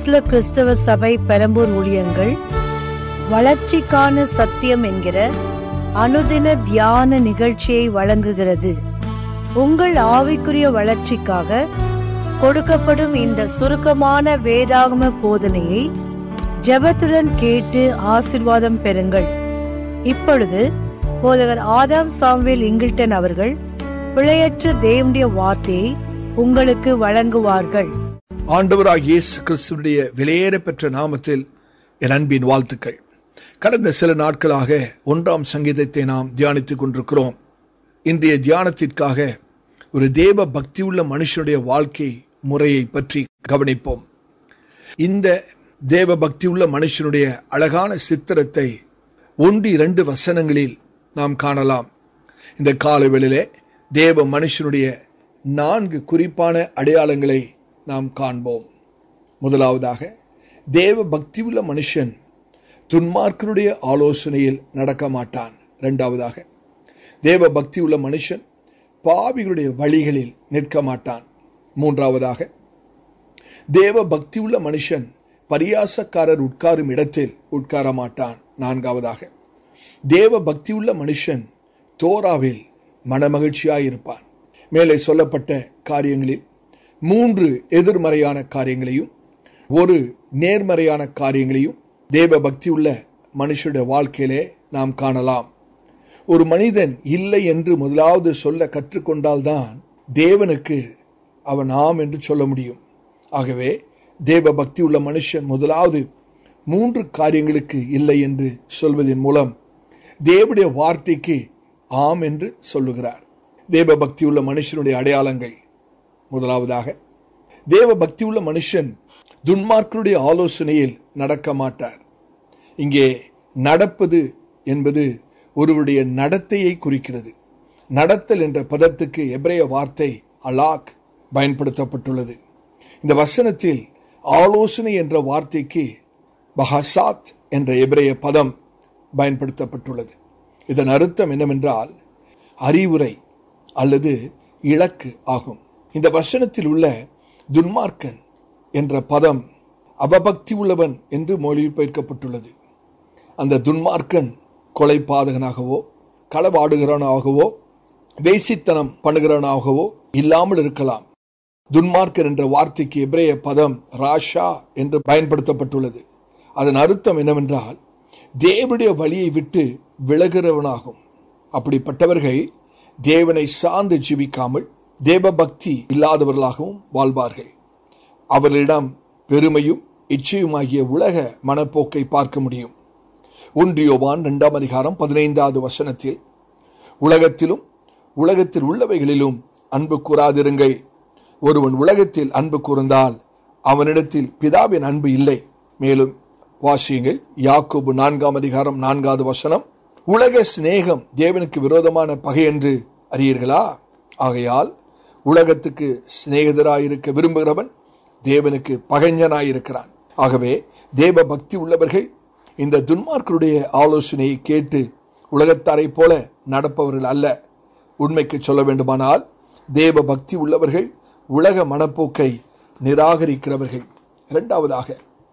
அப்போஸ்ல கிறிஸ்தவ சபை பெரம்பூர் ஊழியங்கள் வளர்ச்சிக்கான சத்தியம் என்கிற அனுதின தியான நிகழ்ச்சியை வழங்குகிறது உங்கள் ஆவிக்குரிய வளர்ச்சிக்காக கொடுக்கப்படும் இந்த சுருக்கமான வேதாகம போதனையை ஜெபத்துடன் கேட்டு ஆசிர்வாதம் பெறுங்கள் இப்பொழுது போதகர் ஆதாம் சாம்வேல் இங்கில்டன் அவர்கள் பிழையற்ற தேவனுடைய வார்த்தையை உங்களுக்கு வழங்குவார்கள் ஆண்டவராக இயேசு கிறிஸ்துவனுடைய விலையேற பெற்ற நாமத்தில் என் அன்பின் வாழ்த்துக்கள் கடந்த சில நாட்களாக ஒன்றாம் சங்கீதத்தை நாம் தியானித்துக் கொண்டிருக்கிறோம் இன்றைய தியானத்திற்காக ஒரு தேவ பக்தியுள்ள மனுஷனுடைய வாழ்க்கை முறையை பற்றி கவனிப்போம் இந்த தேவ பக்தியுள்ள மனுஷனுடைய அழகான சித்திரத்தை ஒன்று இரண்டு வசனங்களில் நாம் காணலாம் இந்த காலவெளியிலே தேவ மனுஷனுடைய நான்கு குறிப்பான அடையாளங்களை நாம் காண்போம் முதலாவதாக தேவ பக்தியுள்ள மனுஷன் துன்மார்க்கனுடைய ஆலோசனையில் நடக்க மாட்டான் இரண்டாவதாக தேவ பக்தியுள்ள மனுஷன் பாவிகளுடைய வழிகளில் நிற்க மாட்டான் மூன்றாவதாக தேவ பக்தியுள்ள மனுஷன் பரியாசக்காரர் உட்காரும் இடத்தில் உட்கார மாட்டான் நான்காவதாக தேவ பக்தியுள்ள மனுஷன் தோராவில் மனமகிழ்ச்சியாயிருப்பான் மேலே சொல்லப்பட்ட காரியங்களில் மூன்று எதிர்மறையான காரியங்களையும் ஒரு நேர்மறையான காரியங்களையும் தேவ பக்தியுள்ள மனுஷனுடைய வாழ்க்கையிலே நாம் காணலாம் ஒரு மனிதன் இல்லை என்று முதலாவது சொல்ல கற்றுக்கொண்டால்தான் தேவனுக்கு அவன் ஆம் என்று சொல்ல முடியும் ஆகவே தேவ பக்தி உள்ள மனுஷன் முதலாவது மூன்று காரியங்களுக்கு இல்லை என்று சொல்வதன் மூலம் தேவனுடைய வார்த்தைக்கு ஆம் என்று சொல்லுகிறார் தேவ பக்தி உள்ள மனுஷனுடைய அடையாளங்கள் முதலாவதாக தேவ பக்தி உள்ள மனுஷன் துன்மார்க்கருடைய ஆலோசனையில் நடக்க மாட்டார் இங்கே நடப்பது என்பது ஒருவருடைய நடத்தையை குறிக்கிறது நடத்தல் என்ற பதத்துக்கு எப்ரேய வார்த்தை அலாக் பயன்படுத்தப்பட்டுள்ளது இந்த வசனத்தில் ஆலோசனை என்ற வார்த்தைக்கு பஹசாத் என்ற எபிரேய பதம் பயன்படுத்தப்பட்டுள்ளது இதன் அர்த்தம் என்னவென்றால் அறிவுரை அல்லது இலக்கு ஆகும் இந்த வசனத்தில் உள்ள துன்மார்க்கன் என்ற பதம் அவபக்தி உள்ளவன் என்று மொழிபெயர்க்கப்பட்டுள்ளது அந்த துன்மார்க்கன் கொலை பாதகனாகவோ களவாடுகிறவனாகவோ வேசித்தனம் பண்ணுகிறவனாகவோ இல்லாமல் இருக்கலாம் துன்மார்க்கர் என்ற வார்த்தைக்கு எபிரேய பதம் ராஷா என்று பயன்படுத்தப்பட்டுள்ளது அதன் அர்த்தம் என்னவென்றால் தேவனுடைய வழியை விட்டு விலகிறவனாகும் அப்படிப்பட்டவர்கள் தேவனை சார்ந்து ஜீவிக்காமல் தேவ பக்தி இல்லாதவர்களாகவும் வாழ்வார்கள் அவர்களிடம் பெருமையும் இச்சையுமாகிய உலக மனப்போக்கை பார்க்க முடியும் ஒன்றியோவான் இரண்டாம் அதிகாரம் பதினைந்தாவது வசனத்தில் உலகத்திலும் உலகத்தில் உள்ளவைகளிலும் அன்பு கூறாதிருங்கள் ஒருவன் உலகத்தில் அன்பு கூர்ந்தால் அவனிடத்தில் பிதாவின் அன்பு இல்லை மேலும் வாசியுங்கள் யாக்கோபு நான்காம் அதிகாரம் நான்காவது வசனம் உலக சிநேகம் தேவனுக்கு விரோதமான பகை என்று அறியீர்களா ஆகையால் உலகத்துக்கு சிநேகிதராயிருக்க விரும்புகிறவன் தேவனுக்கு பகைஞனாயிருக்கிறான் ஆகவே தேவ பக்தி உள்ளவர்கள் இந்த துன்மார்க்கருடைய ஆலோசனையை கேட்டு உலகத்தாரை போல நடப்பவர்கள் அல்ல உண்மைக்கு சொல்ல வேண்டுமானால் தேவ பக்தி உள்ளவர்கள் உலக மனப்போக்கை நிராகரிக்கிறவர்கள் இரண்டாவதாக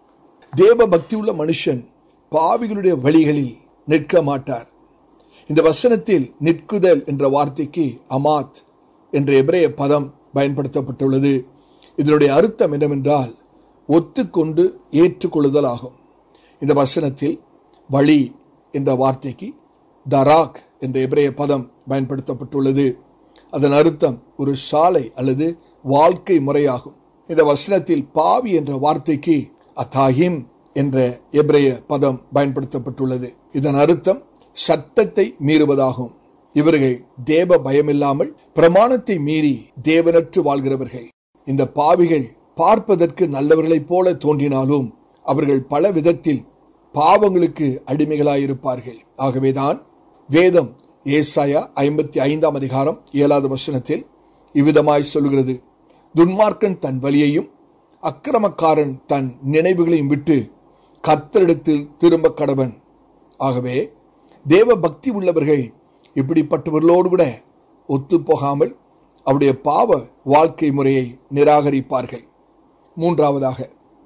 தேவ பக்தி உள்ள மனுஷன் பாவிகளுடைய வழிகளில் நிற்க மாட்டார் இந்த வசனத்தில் நிற்குதல் என்ற வார்த்தைக்கு அமாத் என்ற எபிரேய பதம் பயன்படுத்தப்பட்டுள்ளது இதனுடைய அர்த்தம் என்னவென்றால் ஒத்துக்கொண்டு ஏற்றுக்கொள்ளுதல் ஆகும் இந்த வசனத்தில் வழி என்ற வார்த்தைக்கு தராக் என்ற எபிரேய பதம் பயன்படுத்தப்பட்டுள்ளது அதன் அர்த்தம் ஒரு சாலை அல்லது வாழ்க்கை முறையாகும் இந்த வசனத்தில் பாவி என்ற வார்த்தைக்கு அத்தாஹிம் என்ற எபிரேய பதம் பயன்படுத்தப்பட்டுள்ளது இதன் அர்த்தம் சட்டத்தை மீறுவதாகும் இவர்கள் தேவ பயமில்லாமல் பிரமாணத்தை மீறி தேவனற்று வாழ்கிறவர்கள் இந்த பாவிகள் பார்ப்பதற்கு நல்லவர்களைப் போல தோன்றினாலும் அவர்கள் பல விதத்தில் பாவங்களுக்கு அடிமைகளாயிருப்பார்கள் ஆகவேதான் வேதம் ஏசாயா ஐம்பத்தி ஐந்தாம் அதிகாரம் ஏழாவது வசனத்தில் இவ்விதமாய் சொல்கிறது துன்மார்க்கன் தன் வழியையும் அக்கிரமக்காரன் தன் நினைவுகளையும் விட்டு கத்தரிடத்தில் திரும்ப கடவன் ஆகவே தேவ பக்தி உள்ளவர்கள் இப்படிப்பட்டவர்களோடு கூட ஒத்துப்போகாமல் அவருடைய பாவ வாழ்க்கை முறையை நிராகரிப்பார்கள் மூன்றாவதாக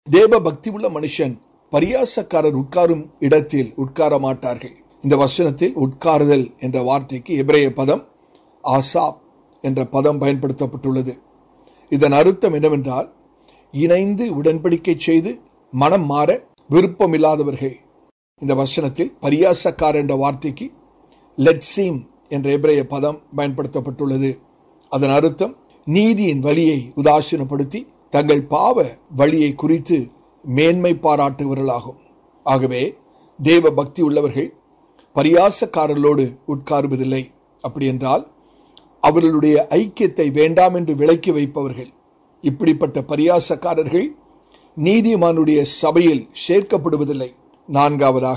தேவ பக்தி உள்ள மனுஷன் பரியாசக்காரர் உட்காரும் இடத்தில் உட்கார மாட்டார்கள் இந்த வசனத்தில் உட்காருதல் என்ற வார்த்தைக்கு எபிரேய பதம் ஆசாப் என்ற பதம் பயன்படுத்தப்பட்டுள்ளது இதன் அர்த்தம் என்னவென்றால் இணைந்து உடன்படிக்கை செய்து மனம் மாற விருப்பமில்லாதவர்கள் இந்த வசனத்தில் பரியாசக்கார் என்ற வார்த்தைக்கு லெட்சீம் என்ற எபிரேய பதம் பயன்படுத்தப்பட்டுள்ளது அதன் அர்த்தம் நீதியின் வழியை உதாசீனப்படுத்தி தங்கள் பாவ வழியை குறித்து மேன்மை பாராட்டுகிறவர்களாகும் ஆகவே தேவ பக்தி உள்ளவர்கள் பரியாசக்காரர்களோடு உட்காருவதில்லை அப்படி என்றால் அவர்களுடைய ஐக்கியத்தை வேண்டாம் என்று விலக்கி வைப்பவர்கள் இப்படிப்பட்ட பரியாசக்காரர்கள் நீதிமானுடைய சபையில் சேர்க்கப்படுவதில்லை நான்காவதாக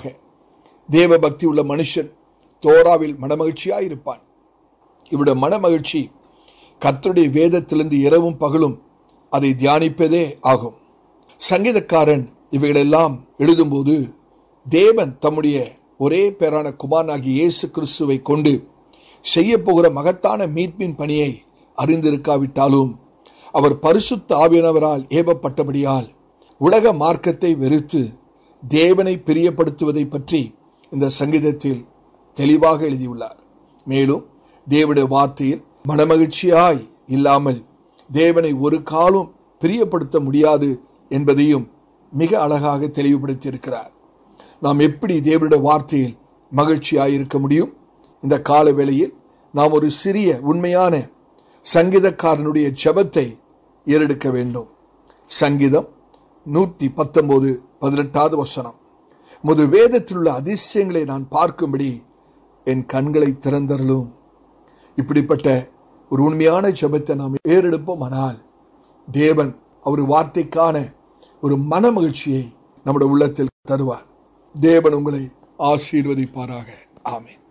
தேவ பக்தி உள்ள மனுஷன் தோராவில் மனமகிழ்ச்சியாயிருப்பான் இவருடைய மனமகிழ்ச்சி கர்த்தருடைய வேதத்திலிருந்து இரவும் பகலும் அதை தியானிப்பதே ஆகும் சங்கீதக்காரன் இவைகளெல்லாம் எழுதும்போது தேவன் தம்முடைய ஒரே பேரான குமாரனாகிய இயேசு கிறிஸ்துவை கொண்டு செய்ய போகிற மகத்தான மீட்பின் பணியை அறிந்திருக்காவிட்டாலும் அவர் பரிசுத்த ஆவியானவரால் ஏவப்பட்டபடியால் உலக மார்க்கத்தை வெறுத்து தேவனை பிரியப்படுத்துவதை பற்றி இந்த சங்கீதத்தில் தெளிவாக எழுதியுள்ளார் மேலும் தேவனுடைய வார்த்தையில் மனமகிழ்ச்சியாய் இல்லாமல் தேவனை ஒரு காலம் பிரியப்படுத்த முடியாது என்பதையும் மிக அழகாக தெளிவுபடுத்தியிருக்கிறார் நாம் எப்படி தேவனுடைய வார்த்தையில் மகிழ்ச்சியாய் இருக்க முடியும் இந்த கால வேளையில் நாம் ஒரு சிறிய உண்மையான சங்கீதக்காரனுடைய ஜெபத்தை ஏறெடுக்க வேண்டும் சங்கீதம் நூற்றி பத்தொன்பது பதினெட்டாவது வசனம் முது வேதத்தில் உள்ள அதிசயங்களை நான் பார்க்கும்படி என் கண்களை திறந்தருளும் இப்படிப்பட்ட ஒரு உண்மையான ஜெபத்தை நாம் ஏறெடுப்போம் ஆனால் தேவன் அவர் வார்த்தைக்கான ஒரு மன மகிழ்ச்சியை நம்முடைய உள்ளத்தில் தருவார் தேவன் உங்களை ஆசீர்வதிப்பாராக ஆமென்